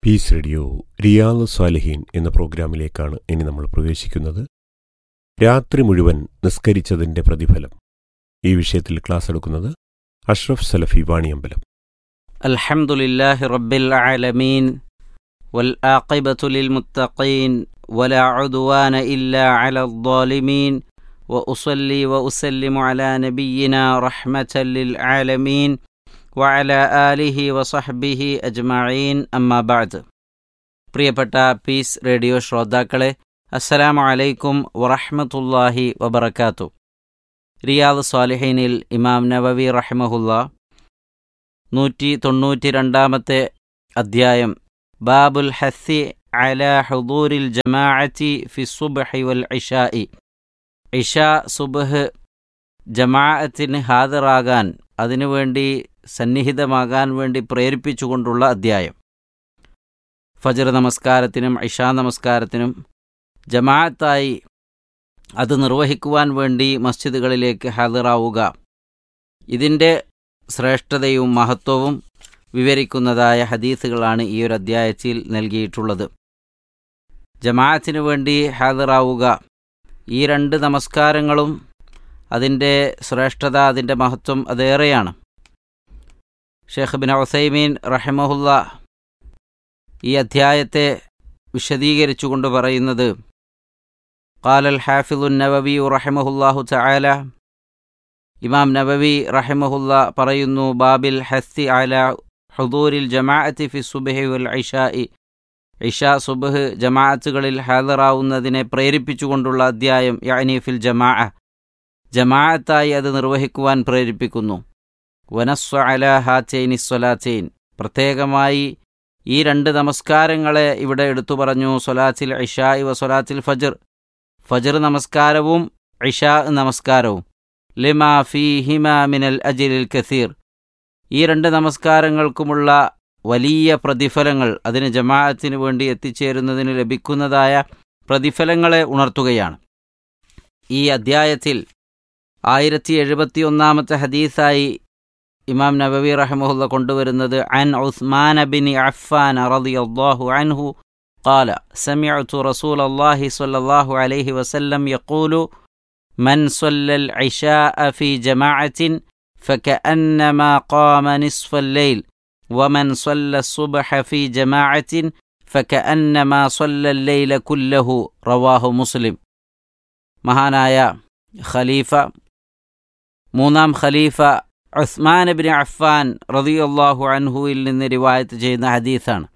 piece radio Riyadh സ്വാലിഹീൻ എന്ന പ്രോഗ്രാമിലേക്കാണ് ഇനി നമ്മൾ പ്രവേശിക്കുന്നത് രാത്രി മുഴുവൻ നിസ്കരിച്ചതിന്റെ പ്രതിഫലം ഈ വിഷയത്തിൽ ക്ലാസ് എടുക്കുന്നത് അഷ്റഫ് സലഫി വാണിയമ്പലം الحمد لله رب العالمين والآقبة للمتقين ولا عدوان إلا على الظالمين وأصلي وأسلم على نبينا رحمة للعالمين وعلى آله وصحبه أجمعين أما بعد പ്രിയപ്പെട്ട പീസ് റേഡിയോ ശ്രോതാക്കളെ അസ്സലാമു അലൈക്കും വറഹ്മത്തുള്ളാഹി വബറകാത്തു റിയാദ് സ്വാലിഹീനിൽ ഇമാം നവവി റഹ്മഹുല്ല നൂറ്റി തൊണ്ണൂറ്റി രണ്ടാമത്തെ അധ്യായം ബാബുൽ ഹസ്സി അല ഹുദൂരിൽ ജമാഅത്തി ഫി സുബ്ഹി വൽ ഇഷാഇ ഇഷ സുബ്ഹ് ജമാഅത്തിന് ഹാജറാകാൻ അതിനുവേണ്ടി സന്നിഹിതമാകാൻ വേണ്ടി പ്രേരിപ്പിച്ചുകൊണ്ടുള്ള അധ്യായം ഫജർ നമസ്കാരത്തിനും ഇഷാ നമസ്കാരത്തിനും ജമാഅത്തായി അത് നിർവഹിക്കുവാൻ വേണ്ടി മസ്ജിദുകളിലേക്ക് ഹാജറാവുക ഇതിൻ്റെ ശ്രേഷ്ഠതയും മഹത്വവും വിവരിക്കുന്നതായ ഹദീസുകളാണ് ഈ ഒരു അധ്യായത്തിൽ നൽകിയിട്ടുള്ളത് ജമാഅത്തിനു വേണ്ടി ഹാജറാവുക ഈ രണ്ട് നമസ്കാരങ്ങളും അതിൻ്റെ ശ്രേഷ്ഠത അതിൻ്റെ മഹത്വം അതേറെയാണ് ഷെയ്ഖ് ബിൻ ഉസൈമീൻ റഹിമഹുല്ല ഈ അധ്യായത്തെ വിശദീകരിച്ചുകൊണ്ട് പറയുന്നത് ഖാലൽ ഹാഫിദുൻ നവവി റഹിമഹുല്ലാഹു തആല ഇമാം നബവി റഹിമഹുല്ല പറയുന്നു ബാബിൽ ഹസ്തി അല ഹുദൂരിൽ ജമാഅത്തി ഫി സുബഹി വൽ ഇഷാഇ ഇഷ സുബഹ് ജമാഅത്തുകളിൽ ഹാജറാവുന്നതിനെ പ്രേരിപ്പിച്ചുകൊണ്ടുള്ള അധ്യായം യഅനി ഫിൽ ജമാഅ ജമാഅത്തായി അത് നിർവഹിക്കുവാൻ പ്രേരിപ്പിക്കുന്നു വനസ്വ അല ഹാച്ചൈനി സ്വലാച്ചൈൻ പ്രത്യേകമായി ഈ രണ്ട് നമസ്കാരങ്ങളെ ഇവിടെ എടുത്തു പറഞ്ഞു സൊലാത്തിൽ ഇഷായി വ സൊലാത്തിൽ ഫജർ ഫജർ നമസ്കാരവും ഇഷാ നമസ്കാരവും ലിമാ ഫീഹിമ മിനൽ അജിലിൽ കസീർ ഈ രണ്ട് നമസ്കാരങ്ങൾക്കുമുള്ള വലിയ പ്രതിഫലങ്ങൾ അതിന് ജമാഅത്തിന് വേണ്ടി എത്തിച്ചേരുന്നതിന് ലഭിക്കുന്നതായ പ്രതിഫലങ്ങളെ ഉണർത്തുകയാണ് ഈ അദ്ധ്യായത്തിൽ ആയിരത്തി എഴുപത്തിയൊന്നാമത്തെ ഹദീസായി ഇമാം നബവി റഹമുല്ല കൊണ്ടുവരുന്നത് അൻ ഉസ്മാൻ ബിൻ അഫ്ഫാൻ റളിയല്ലാഹു അൻഹു قال سمعت رسول الله صلى الله عليه وسلم يقول من صلى العشاء في جماعة فكأنما قام نصف الليل ومن صلى الصبح في جماعة فكأنما صلى الليل كله رواه مسلم മഹാനായ ഖലീഫ മൂന്നാം ഖലീഫ ഉസ്മാൻ ബിൻ അഫ്ഫാൻ റളിയല്ലാഹു അൻഹുവിൽ നിന്ന് റിവായത്ത് ചെയ്യുന്ന ഹദീസാണ്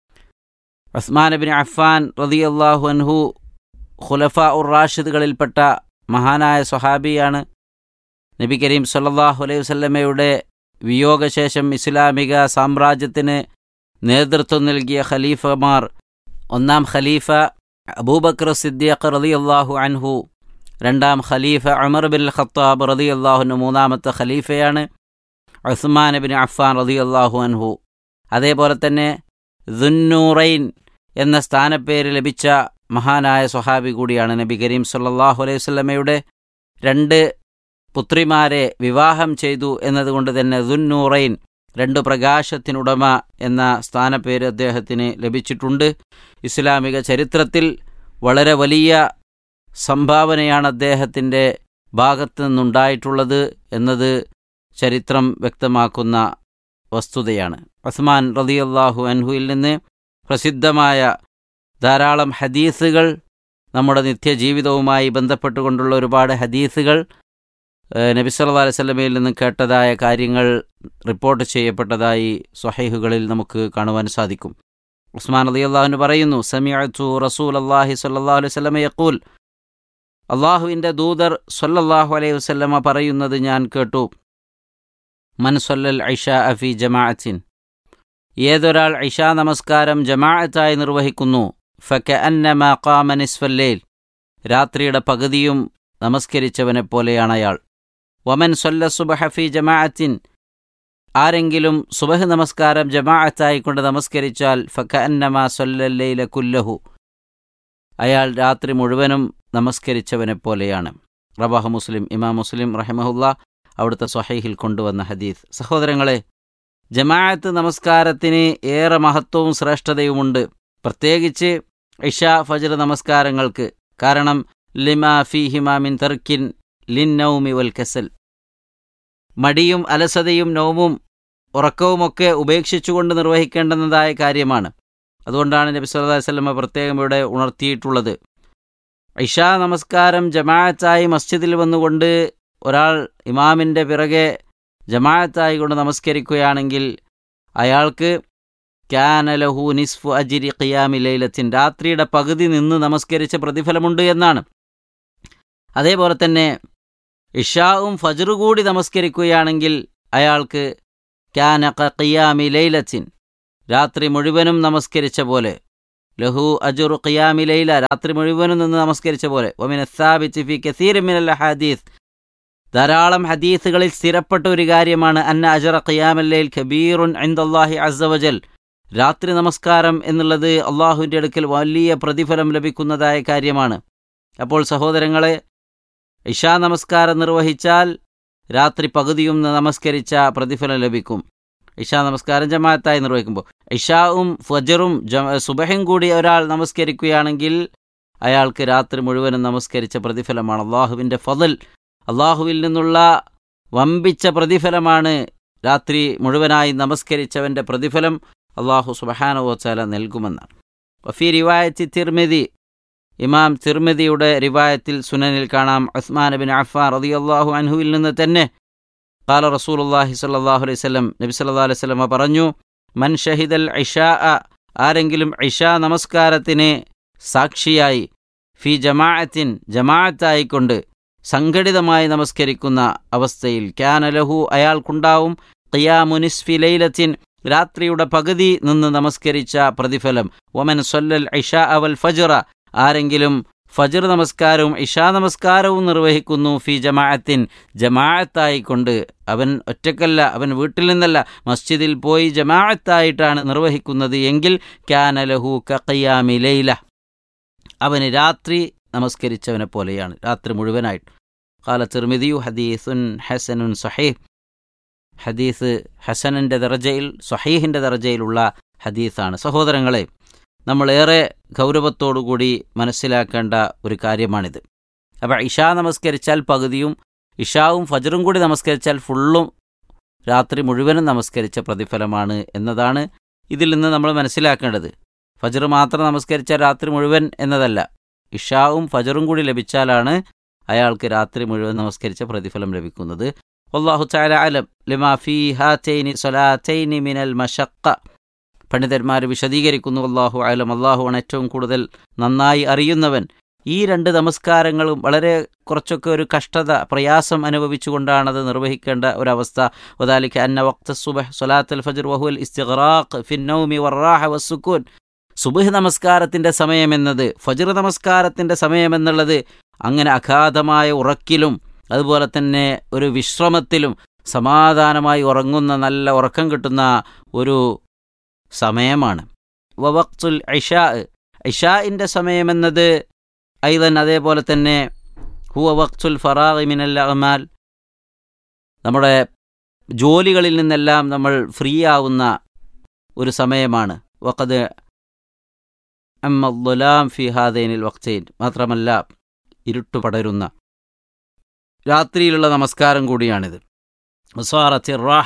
ഉസ്മാൻ ബിൻ അഫ്ഫാൻ റളിയല്ലാഹു അൻഹു ഖുലഫ ഉർ റാഷിദുകളിൽപ്പെട്ട മഹാനായ സ്വഹാബിയാണ് നബി കരീം സല്ലാഹു അലൈഹി വസല്ലമയുടെ വിയോഗശേഷം ഇസ്ലാമിക സാമ്രാജ്യത്തിന് നേതൃത്വം നൽകിയ ഖലീഫമാർ ഒന്നാം ഖലീഫ അബൂബക്കർ സിദ്ദീഖ് റതി അള്ളാഹു അൻഹു രണ്ടാം ഖലീഫ ഉമർ ബിൻ ഖത്താബ് റതി അള്ളാഹുന് മൂന്നാമത്തെ ഖലീഫയാണ് ഉസ്മാൻ ബിൻ അഫ്ഫാൻ റതി അള്ളാഹു അൻഹു അതേപോലെ തന്നെ ദുന്നൂറൈൻ എന്ന സ്ഥാനപ്പേര് ലഭിച്ച മഹാനായ സ്വഹാബി കൂടിയാണ് നബി കരീം സല്ലാഹു അലൈഹി വസല്ലമയുടെ രണ്ട് പുത്രിമാരെ വിവാഹം ചെയ്തു എന്നതുകൊണ്ട് തന്നെ ദുന്നൂറൈൻ രണ്ട് പ്രകാശത്തിനുടമ എന്ന സ്ഥാനപ്പേര് അദ്ദേഹത്തിന് ലഭിച്ചിട്ടുണ്ട് ഇസ്ലാമിക ചരിത്രത്തിൽ വളരെ വലിയ സംഭാവനയാണ് അദ്ദേഹത്തിൻ്റെ ഭാഗത്ത് നിന്നുണ്ടായിട്ടുള്ളത് എന്നത് ചരിത്രം വ്യക്തമാക്കുന്ന വസ്തുതയാണ് ഉസ്മാൻ റതിയല്ലാഹു അൻഹുവിൽ നിന്ന് പ്രസിദ്ധമായ ധാരാളം ഹദീസുകൾ നമ്മുടെ നിത്യജീവിതവുമായി ബന്ധപ്പെട്ടുകൊണ്ടുള്ള ഒരുപാട് ഹദീസുകൾ നബി സല്ലാ അലൈഹി സ്വലമയിൽ നിന്ന് കേട്ടതായ കാര്യങ്ങൾ റിപ്പോർട്ട് ചെയ്യപ്പെട്ടതായി സ്വഹൈഹുകളിൽ നമുക്ക് കാണുവാൻ സാധിക്കും ഉസ്മാൻ അലി അള്ളാഹുന് പറയുന്നു സമിഅത്തു റസൂൽ അള്ളാഹി സല്ലാ അലൈഹി സ്വലമ യക്കൂൽ അള്ളാഹുവിൻ്റെ ദൂതർ സല്ലല്ലാഹു അലൈഹി വസ്ലമ പറയുന്നത് ഞാൻ കേട്ടു മൻ സൊല്ലൽ ഐഷ അഫി ജമാഅത്തിൻ ഏതൊരാൾ ഇഷാ നമസ്കാരം ജമാഅത്തായി നിർവഹിക്കുന്നു ഫക്ക അന്നമ ഖാമ നിസ്ഫല്ലേൽ രാത്രിയുടെ പകുതിയും നമസ്കരിച്ചവനെ പോലെയാണ് അയാൾ വമൻ സൊല്ല സുബഹ ഫി ജമാഅത്തിൻ ആരെങ്കിലും സുബഹ് നമസ്കാരം ജമാഅത്തായി കൊണ്ട് നമസ്കരിച്ചാൽ ഫക്ക അന്നമ സൊല്ലല്ലയില കുല്ലഹു അയാൾ രാത്രി മുഴുവനും നമസ്കരിച്ചവനെ പോലെയാണ് റബാഹ് മുസ്ലിം ഇമാം മുസ്ലിം റഹമഹുല്ല അവിടുത്തെ സ്വഹൈഹിൽ കൊണ്ടുവന്ന ഹദീസ് സഹോദരങ്ങളെ ജമാഅത്ത് നമസ്കാരത്തിന് ഏറെ മഹത്വവും ശ്രേഷ്ഠതയുമുണ്ട് പ്രത്യേകിച്ച് ഇഷ ഫജർ നമസ്കാരങ്ങൾക്ക് കാരണം ലിമാ ഫീഹിമാ മിൻ തർക്കിൻ ലിൻ നൗമി വൽ കസൽ മടിയും അലസതയും നൗമും ഉറക്കവുമൊക്കെ ഉപേക്ഷിച്ചുകൊണ്ട് നിർവഹിക്കേണ്ടുന്നതായ കാര്യമാണ് അതുകൊണ്ടാണ് നബി സല്ലല്ലാഹു അലൈഹി വസല്ലമ പ്രത്യേകം ഇവിടെ ഉണർത്തിയിട്ടുള്ളത് ഇഷാ നമസ്കാരം ജമാഅത്തായി മസ്ജിദിൽ വന്നുകൊണ്ട് ഒരാൾ ഇമാമിൻ്റെ പിറകെ ജമാഅത്തായി കൊണ്ട് നമസ്കരിക്കുകയാണെങ്കിൽ അയാൾക്ക് ക്യാനലഹു നിസ്ഫു അജിരി ഖിയാമി ലൈലത്തിൻ രാത്രിയുടെ പകുതി നിന്ന് നമസ്കരിച്ച പ്രതിഫലമുണ്ട് എന്നാണ് അതേപോലെ തന്നെ ഇഷാവും ഫജറു കൂടി നമസ്കരിക്കുകയാണെങ്കിൽ അയാൾക്ക് ക്യാന ഖിയാമി ലൈലത്തിൻ രാത്രി മുഴുവനും നമസ്കരിച്ച പോലെ ലഹു അജുറു ഖിയാമി ലൈല രാത്രി മുഴുവനും നിന്ന് നമസ്കരിച്ച പോലെ ഒമിന സ്ഥാപിച്ച് ഫി കസീരമിനൽ ഹദീസ് ധാരാളം ഹദീസുകളിൽ സ്ഥിരപ്പെട്ട ഒരു കാര്യമാണ് അന്ന അജറ ഖിയാമല്ലയിൽ ഖബീറുൻ ഇന്ദല്ലാഹി അസവജൽ രാത്രി നമസ്കാരം എന്നുള്ളത് അള്ളാഹുവിൻ്റെ അടുക്കൽ വലിയ പ്രതിഫലം ലഭിക്കുന്നതായ കാര്യമാണ് അപ്പോൾ സഹോദരങ്ങളെ ഇഷാ നമസ്കാരം നിർവഹിച്ചാൽ രാത്രി പകുതിയും നമസ്കരിച്ച പ്രതിഫലം ലഭിക്കും ഇഷാ നമസ്കാരം ജമാഅത്തായി നിർവഹിക്കുമ്പോൾ ഇഷാവും ഫജറും സുബഹയും കൂടി ഒരാൾ നമസ്കരിക്കുകയാണെങ്കിൽ അയാൾക്ക് രാത്രി മുഴുവനും നമസ്കരിച്ച പ്രതിഫലമാണ് അള്ളാഹുവിൻ്റെ ഫതൽ അള്ളാഹുവിൽ നിന്നുള്ള വമ്പിച്ച പ്രതിഫലമാണ് രാത്രി മുഴുവനായി നമസ്കരിച്ചവൻ്റെ പ്രതിഫലം അള്ളാഹു സുബഹാനുവച്ചാല നൽകുമെന്നാണ് വഫി റിവായത്തി തിർമിതി ഇമാം തിർമിതിയുടെ റിവായത്തിൽ സുനനിൽ കാണാം ഉസ്മാൻ ബിൻ അഫാർ റതി അള്ളാഹു അൻഹുവിൽ നിന്ന് തന്നെ കാല റസൂൽ അള്ളാഹി സല്ലാഹു അലൈഹി സ്വലം നബി സല്ലാ അലൈഹി സ്വലമ പറഞ്ഞു മൻ ഷഹിദൽ ഇഷാ ആരെങ്കിലും ഇഷാ നമസ്കാരത്തിന് സാക്ഷിയായി ഫി ജമാഅത്തിൻ ജമാഅത്തായിക്കൊണ്ട് സംഘടിതമായി നമസ്കരിക്കുന്ന അവസ്ഥയിൽ ക്യാനലഹു അയാൾക്കുണ്ടാവും ഖിയാമുനിസ്ഫി ലൈലത്തിൻ രാത്രിയുടെ പകുതി നിന്ന് നമസ്കരിച്ച പ്രതിഫലം ഒമൻ സൊല്ലൽ ഇഷാ അവൽ ഫജറ ആരെങ്കിലും ഫജർ നമസ്കാരവും ഇഷാ നമസ്കാരവും നിർവഹിക്കുന്നു ഫി ജമാഅത്തിൻ ജമാഅത്തായിക്കൊണ്ട് അവൻ ഒറ്റക്കല്ല അവൻ വീട്ടിൽ നിന്നല്ല മസ്ജിദിൽ പോയി ജമാഅത്തായിട്ടാണ് നിർവഹിക്കുന്നത് എങ്കിൽ ക്യാനലഹു കഖിയാമി ലൈല അവന് രാത്രി നമസ്കരിച്ചവനെ പോലെയാണ് രാത്രി മുഴുവനായിട്ട് കാല തിർമിദിയു ഹദീസുൻ ഹസനുൻ സഹീഹ് ഹദീസ് ഹസനൻ്റെ ദർജയിൽ സഹീഹിൻ്റെ ദർജയിലുള്ള ഹദീസാണ് സഹോദരങ്ങളെ നമ്മളേറെ ഗൗരവത്തോടുകൂടി മനസ്സിലാക്കേണ്ട ഒരു കാര്യമാണിത് അപ്പോൾ ഇഷാ നമസ്കരിച്ചാൽ പകുതിയും ഇഷാവും ഫജറും കൂടി നമസ്കരിച്ചാൽ ഫുള്ളും രാത്രി മുഴുവനും നമസ്കരിച്ച പ്രതിഫലമാണ് എന്നതാണ് ഇതിൽ നിന്ന് നമ്മൾ മനസ്സിലാക്കേണ്ടത് ഫജർ മാത്രം നമസ്കരിച്ചാൽ രാത്രി മുഴുവൻ എന്നതല്ല ഇഷാവും ഫജറും കൂടി ലഭിച്ചാലാണ് അയാൾക്ക് രാത്രി മുഴുവൻ നമസ്കരിച്ച പ്രതിഫലം ലഭിക്കുന്നത് അള്ളാഹു ചാല അലം ലിമാഫി ഹാറ്റൈനി സൊലാറ്റൈനി മിനൽ മഷക്ക പണ്ഡിതന്മാർ വിശദീകരിക്കുന്നു അള്ളാഹു അലം അള്ളാഹുവാണ് ഏറ്റവും കൂടുതൽ നന്നായി അറിയുന്നവൻ ഈ രണ്ട് നമസ്കാരങ്ങളും വളരെ കുറച്ചൊക്കെ ഒരു കഷ്ടത പ്രയാസം അനുഭവിച്ചുകൊണ്ടാണത് നിർവഹിക്കേണ്ട ഒരവസ്ഥ ഒതാലിക്ക് അന്ന വക്ത സുബഹ് സൊലാത്തൽ ഫജർ വഹുൽ ഇസ്തിഖറാഖ് ഫിന്നൗമി വർറാഹ വസ്സുക്കൂൻ സുബഹ് നമസ്കാരത്തിൻ്റെ സമയമെന്നത് ഫജർ നമസ്കാരത്തിൻ്റെ സമയമെന്നുള്ളത് അങ്ങനെ അഗാധമായ ഉറക്കിലും അതുപോലെ തന്നെ ഒരു വിശ്രമത്തിലും സമാധാനമായി ഉറങ്ങുന്ന നല്ല ഉറക്കം കിട്ടുന്ന ഒരു സമയമാണ് വവക്തുൽ ഇഷാ ഇഷാഇൻ്റെ സമയമെന്നത് ഐതൻ അതേപോലെ തന്നെ ഹുവ വക്തുൽ ഫറാഖ് മിനൽ അമാൽ നമ്മുടെ ജോലികളിൽ നിന്നെല്ലാം നമ്മൾ ഫ്രീ ആവുന്ന ഒരു സമയമാണ് വഖദ് അമ്മദ്ദുലാം ഫി ഹാദൈനിൽ വക്തൈൻ മാത്രമല്ല ഇരുട്ടു പടരുന്ന രാത്രിയിലുള്ള നമസ്കാരം കൂടിയാണിത് റാഹ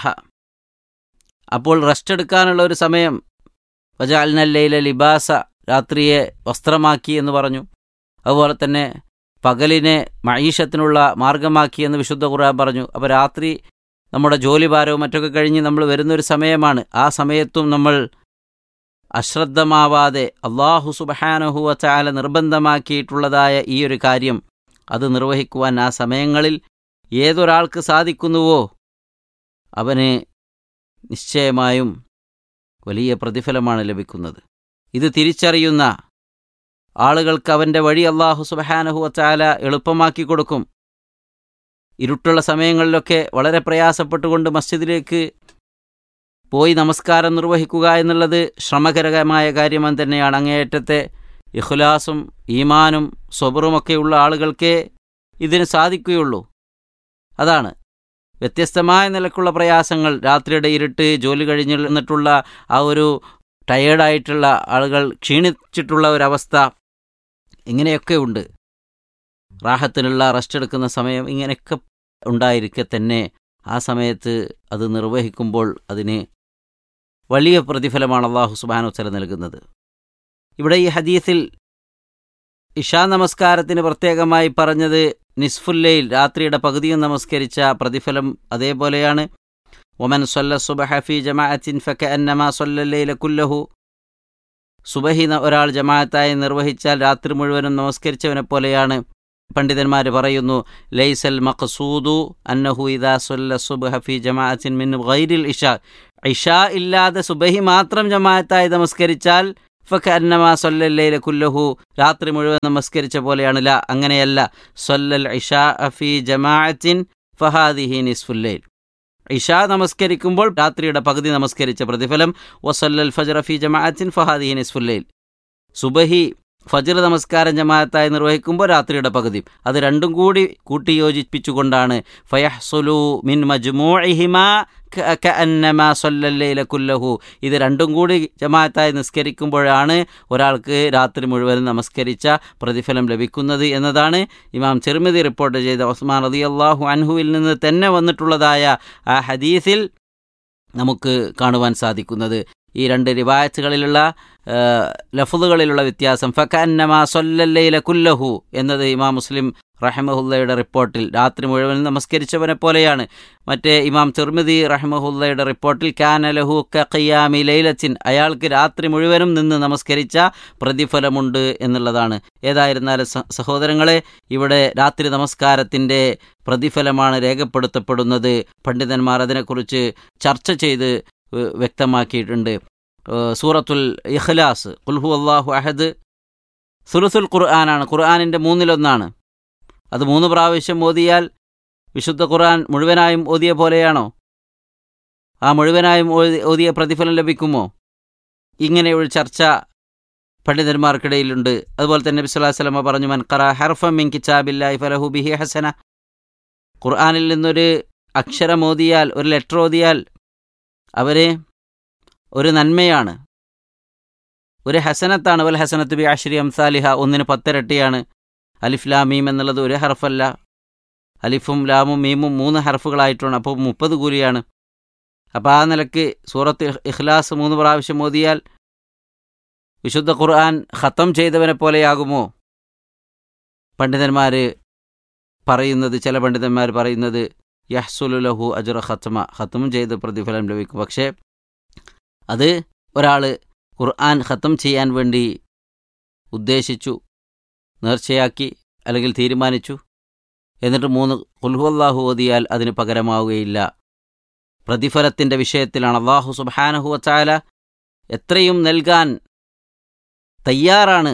അപ്പോൾ റെസ്റ്റ് എടുക്കാനുള്ള ഒരു സമയം വജാൽനല്ലയിലെ ലിബാസ രാത്രിയെ വസ്ത്രമാക്കി എന്ന് പറഞ്ഞു അതുപോലെ തന്നെ പകലിനെ മഴീഷത്തിനുള്ള മാർഗമാക്കി എന്ന് വിശുദ്ധ ഖുർആൻ പറഞ്ഞു അപ്പോൾ രാത്രി നമ്മുടെ ജോലിഭാരവും മറ്റൊക്കെ കഴിഞ്ഞ് നമ്മൾ വരുന്നൊരു സമയമാണ് ആ സമയത്തും നമ്മൾ അശ്രദ്ധമാവാതെ അള്ളാഹു സുബഹാനഹുവ ചാല നിർബന്ധമാക്കിയിട്ടുള്ളതായ ഈ ഒരു കാര്യം അത് നിർവഹിക്കുവാൻ ആ സമയങ്ങളിൽ ഏതൊരാൾക്ക് സാധിക്കുന്നുവോ അവന് നിശ്ചയമായും വലിയ പ്രതിഫലമാണ് ലഭിക്കുന്നത് ഇത് തിരിച്ചറിയുന്ന ആളുകൾക്ക് അവൻ്റെ വഴി അള്ളാഹു സുബഹാനഹുവ ചാല എളുപ്പമാക്കി കൊടുക്കും ഇരുട്ടുള്ള സമയങ്ങളിലൊക്കെ വളരെ പ്രയാസപ്പെട്ടുകൊണ്ട് മസ്ജിദിലേക്ക് പോയി നമസ്കാരം നിർവഹിക്കുക എന്നുള്ളത് ശ്രമകരമായ കാര്യം തന്നെയാണ് അങ്ങേയറ്റത്തെ ഇഖ്ലാസും ഈമാനും സ്വബറുമൊക്കെയുള്ള ആളുകൾക്കേ ഇതിന് സാധിക്കുകയുള്ളൂ അതാണ് വ്യത്യസ്തമായ നിലക്കുള്ള പ്രയാസങ്ങൾ രാത്രിയുടെ ഇരുട്ട് ജോലി കഴിഞ്ഞിട്ടുള്ള ആ ഒരു ടയേർഡായിട്ടുള്ള ആളുകൾ ക്ഷീണിച്ചിട്ടുള്ള ഒരവസ്ഥ ഇങ്ങനെയൊക്കെ ഉണ്ട് റാഹത്തിനുള്ള റെസ്റ്റ് എടുക്കുന്ന സമയം ഇങ്ങനെയൊക്കെ ഉണ്ടായിരിക്കെ തന്നെ ആ സമയത്ത് അത് നിർവഹിക്കുമ്പോൾ അതിന് വലിയ പ്രതിഫലമാണ് അള്ളാഹു സുബാനു വസ്ല നൽകുന്നത് ഇവിടെ ഈ ഹദീസിൽ ഇഷാ നമസ്കാരത്തിന് പ്രത്യേകമായി പറഞ്ഞത് നിസ്ഫുല്ലയിൽ രാത്രിയുടെ പകുതിയും നമസ്കരിച്ച പ്രതിഫലം അതേപോലെയാണ് ഒമൻ സൊല്ല സുബഹഫി ജമാഅത്തിൻ ഫക്ക അന്നമ സൊല്ലല്ലയിലെ കുല്ലഹു സുബഹി ന- ഒരാൾ ജമാഅത്തായി നിർവഹിച്ചാൽ രാത്രി മുഴുവനും നമസ്കരിച്ചവനെ പോലെയാണ് പണ്ഡിതന്മാർ പറയുന്നു ലൈസൽ മഖ്സൂദു അന്നഹു ഇദാ സൊല്ല സുബ്ഹ ഫി ജമാഅത്തിൻ മിൻ ഗൈരിൽ ഇഷാ ഇഷാ ഇല്ലാതെ സുബഹി മാത്രം ജമാഅത്തായി നമസ്കരിച്ചാൽ ഫക്ക അന്നമാ സൊല്ലല്ലയിലെ കുല്ലഹു രാത്രി മുഴുവൻ നമസ്കരിച്ച പോലെയാണ് ല അങ്ങനെയല്ല സൊല്ലൽ ഇഷാ ഫി ജമാഅത്തിൻ ഫഹാദിഹി നിസ്ഫുല്ലൈൽ ഇഷാ നമസ്കരിക്കുമ്പോൾ രാത്രിയുടെ പകുതി നമസ്കരിച്ച പ്രതിഫലം വസല്ലൽ ഫജറ ഫി ജമാഅത്തിൻ ഫഹാദിഹി നിസ്ഫുല്ലൈൽ സുബഹി ഫജർ നമസ്കാരം ജമാഅത്തായി നിർവഹിക്കുമ്പോൾ രാത്രിയുടെ പകുതി അത് രണ്ടും കൂടി കൂട്ടിയോജിപ്പിച്ചുകൊണ്ടാണ് ഫയഹ്സുലു മിൻ മജ്മൂഇഹിമ കഅന്നമാ സല്ലല്ലൈല കുല്ലഹു ഇത് രണ്ടും കൂടി ജമാഅത്തായി നിസ്കരിക്കുമ്പോഴാണ് ഒരാൾക്ക് രാത്രി മുഴുവൻ നമസ്കരിച്ച പ്രതിഫലം ലഭിക്കുന്നത് എന്നതാണ് ഇമാം ചെറുമതി റിപ്പോർട്ട് ചെയ്ത ഉസ്മാൻ റളിയല്ലാഹു അൻഹുവിൽ നിന്ന് തന്നെ വന്നിട്ടുള്ളതായ ആ ഹദീസിൽ നമുക്ക് കാണുവാൻ സാധിക്കുന്നത് ഈ രണ്ട് റിവായത്തുകളിലുള്ള ആ, ലഫ്ളുകളിലുള്ള വ്യത്യാസം ഫക്കന്നമാ സൊല്ലല്ലയില കുല്ലഹു എന്നത് ഇമാം മുസ്ലിം റഹമഹുല്ലയുടെ റിപ്പോർട്ടിൽ രാത്രി മുഴുവൻ നമസ്കരിച്ചവനെ പോലെയാണ് മറ്റേ ഇമാം തിർമിദി റഹമഹുല്ലയുടെ റിപ്പോർട്ടിൽ കാനലഹു കഖിയാമി ലൈലത്തിൻ അയാൾക്ക് രാത്രി മുഴുവനും നിന്ന് നമസ്കരിച്ച പ്രതിഫലമുണ്ട് എന്നുള്ളതാണ് ഏതായിരുന്നാലും സ- സഹോദരങ്ങളെ ഇവിടെ രാത്രി നമസ്കാരത്തിൻ്റെ പ്രതിഫലമാണ് രേഖപ്പെടുത്തപ്പെടുന്നത് പണ്ഡിതന്മാർ അതിനെക്കുറിച്ച് ചർച്ച ചെയ്ത് ഏഹ്, വ്യക്തമാക്കിയിട്ടുണ്ട് ഏഹ്, സൂറത്തുൽ ഇഖ്ലാസ് കുൽഹു അള്ളാഹു അഹദ് സുലുസുൽ ഖുർആനാണ് ഖുർആാനിൻ്റെ മൂന്നിലൊന്നാണ് അത് മൂന്ന് പ്രാവശ്യം ഓതിയാൽ വിശുദ്ധ ഖുർആൻ മുഴുവനായും ഓതിയ പോലെയാണോ ആ മുഴുവനായും ഓതി- ഓതിയ പ്രതിഫലം ലഭിക്കുമോ ഇങ്ങനെയൊരു ചർച്ച പണ്ഡിതന്മാർക്കിടയിലുണ്ട് അതുപോലെ തന്നെ നബി സ്വല്ലല്ലാഹു അലൈഹി വസല്ലമ പറഞ്ഞു മൻ ഖറ ഹർഫം മിൻ കിതാബില്ലാഹി ഫലഹു ബിഹി ഹസന ഖുർആനിൽ നിന്നൊരു അക്ഷരം ഓതിയാൽ ഒരു ലെറ്റർ ഓതിയാൽ അവര് ഒരു നന്മയാണ് ഒരു ഹസനത്താണ് വൽ ഹസനത്ത് ബി അഷ്രി അംസാലിഹ ഒന്നിന് പത്തിരട്ടിയാണ് അലിഫ് ലാ മീം എന്നുള്ളത് ഒരു ഹർഫല്ല അലിഫും ലാമും മീമും മൂന്ന് ഹർഫുകളായിട്ടാണ് അപ്പോൾ മുപ്പത് കൂലിയാണ് അപ്പോൾ ആ നിലക്ക് സൂറത്ത് ഇഖ്ലാസ് മൂന്ന് പ്രാവശ്യം ഓതിയാൽ വിശുദ്ധ ഖുർആൻ ഖത്തം ചെയ്തവനെ പോലെയാകുമോ പണ്ഡിതന്മാർ പറയുന്നത് ചില പണ്ഡിതന്മാർ പറയുന്നത് യഹ്സുലു ലഹു അജുറ ഖത്തമ ഖത്തമും ചെയ്ത് പ്രതിഫലം ലഭിക്കും പക്ഷേ അത് ഒരാൾ ഖുർആൻ ഖത്തം ചെയ്യാൻ വേണ്ടി ഉദ്ദേശിച്ചു നേർച്ചയാക്കി അല്ലെങ്കിൽ തീരുമാനിച്ചു എന്നിട്ട് മൂന്ന് കുൽഹുവല്ലാഹു ഓതിയാൽ അതിന് പകരമാവുകയില്ല പ്രതിഫലത്തിൻ്റെ വിഷയത്തിലാണ് അള്ളാഹു സുബാനഹു വച്ചാല എത്രയും നൽകാൻ തയ്യാറാണ്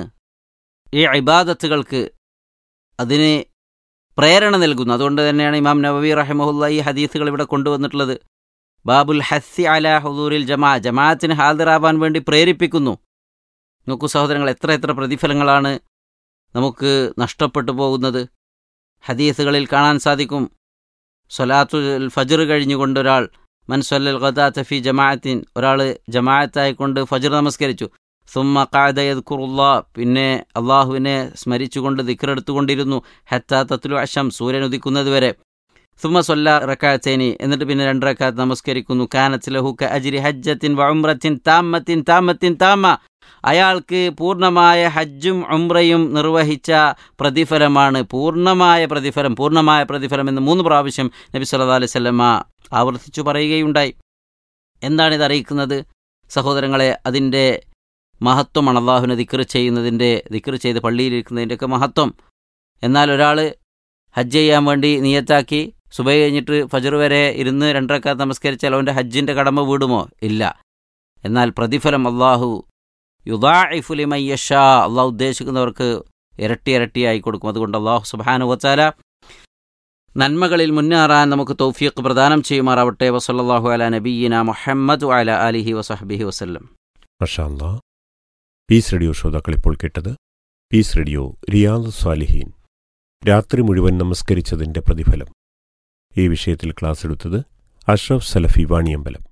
ഈ ഇബാദത്തുകൾക്ക് അതിന് പ്രേരണ നൽകുന്നു അതുകൊണ്ട് തന്നെയാണ് ഇമാം നവവി റഹിമഹുല്ല ഈ ഹദീസുകൾ ഇവിടെ കൊണ്ടുവന്നിട്ടുള്ളത് ബാബുൽ ഹസ്സി അല ഹുദൂരിൽ ജമാ ജമാഅത്തിന് ഹാജരാവാൻ വേണ്ടി പ്രേരിപ്പിക്കുന്നു നോക്കൂ സഹോദരങ്ങൾ എത്ര എത്ര പ്രതിഫലങ്ങളാണ് നമുക്ക് നഷ്ടപ്പെട്ടു പോകുന്നത് ഹദീസുകളിൽ കാണാൻ സാധിക്കും സൊലാത്തുൽ ഫജർ കഴിഞ്ഞുകൊണ്ട് ഒരാൾ മൻസൊല്ലൽ ഖദാത്ത ഫി ജമാഅത്തിൻ ഒരാൾ ജമാഅത്തായിക്കൊണ്ട് ഫജർ നമസ്കരിച്ചു സുമ്മ ഖാദയദ്ഖുറുല്ലാ പിന്നെ അള്ളാഹുവിനെ സ്മരിച്ചുകൊണ്ട് ദിക്റെടുത്തുകൊണ്ടിരുന്നു ഹത്താ തത്ലു അഷം സൂര്യൻ ഉദിക്കുന്നത് വരെ സുമ സൊല്ല റക്കാച്ചേനി എന്നിട്ട് പിന്നെ രണ്ട് റക്കാത്ത് നമസ്കരിക്കുന്നു കാനത്ത് ലഹുക്ക അജിരി ഹജ്ജത്തിൻ വഉംറത്തിൻ താമത്തിൻ താമത്തിൻ താമ അയാൾക്ക് പൂർണ്ണമായ ഹജ്ജും ഉംറയും നിർവഹിച്ച പ്രതിഫലമാണ് പൂർണ്ണമായ പ്രതിഫലം പൂർണ്ണമായ പ്രതിഫലം എന്ന് മൂന്ന് പ്രാവശ്യം നബി സല്ലല്ലാഹു അലൈഹി വസല്ലമ ആവർത്തിച്ചു പറയുകയുണ്ടായി എന്താണിത് അറിയിക്കുന്നത് സഹോദരങ്ങളെ അതിൻ്റെ മഹത്വമാണ് അള്ളാഹുവിനെ ദിക്റ് ചെയ്യുന്നതിൻ്റെ ദിക്റ് ചെയ്ത് പള്ളിയിലിരിക്കുന്നതിൻ്റെയൊക്കെ മഹത്വം എന്നാൽ ഒരാൾ ഹജ്ജ് ചെയ്യാൻ വേണ്ടി നിയത്താക്കി സുബൈ കഴിഞ്ഞിട്ട് ഫജർ വരെ ഇരുന്ന് രണ്ടരക്കാത്ത് നമസ്കരിച്ചാൽ അവൻ്റെ ഹജ്ജിൻ്റെ കടമ വീടുമോ ഇല്ല എന്നാൽ പ്രതിഫലം അള്ളാഹു യുദാഇഫുലിമയ്യഷാ അള്ളാഹു ഉദ്ദേശിക്കുന്നവർക്ക് ഇരട്ടി ഇരട്ടിയായി കൊടുക്കും അതുകൊണ്ട് അള്ളാഹു സുബാനു വച്ചാല നന്മകളിൽ മുന്നേറാൻ നമുക്ക് തൗഫീഖ് പ്രദാനം ചെയ്യുമാറാവട്ടെ വസല്ലാഹു അല നബീന മുഹമ്മദ് അല അലിഹി വസഹബിഹി വസ്ല്ലം മഷാല്ല പീസ് റേഡിയോ ശ്രോതാക്കൾ ഇപ്പോൾ കേട്ടത് പീസ് റേഡിയോ റിയാദ് സ്വാലിഹീൻ രാത്രി മുഴുവൻ നമസ്കരിച്ചതിന്റെ പ്രതിഫലം ഈ വിഷയത്തിൽ ക്ലാസ് എടുത്തത് അഷ്റഫ് സലഫി വാണിയമ്പലം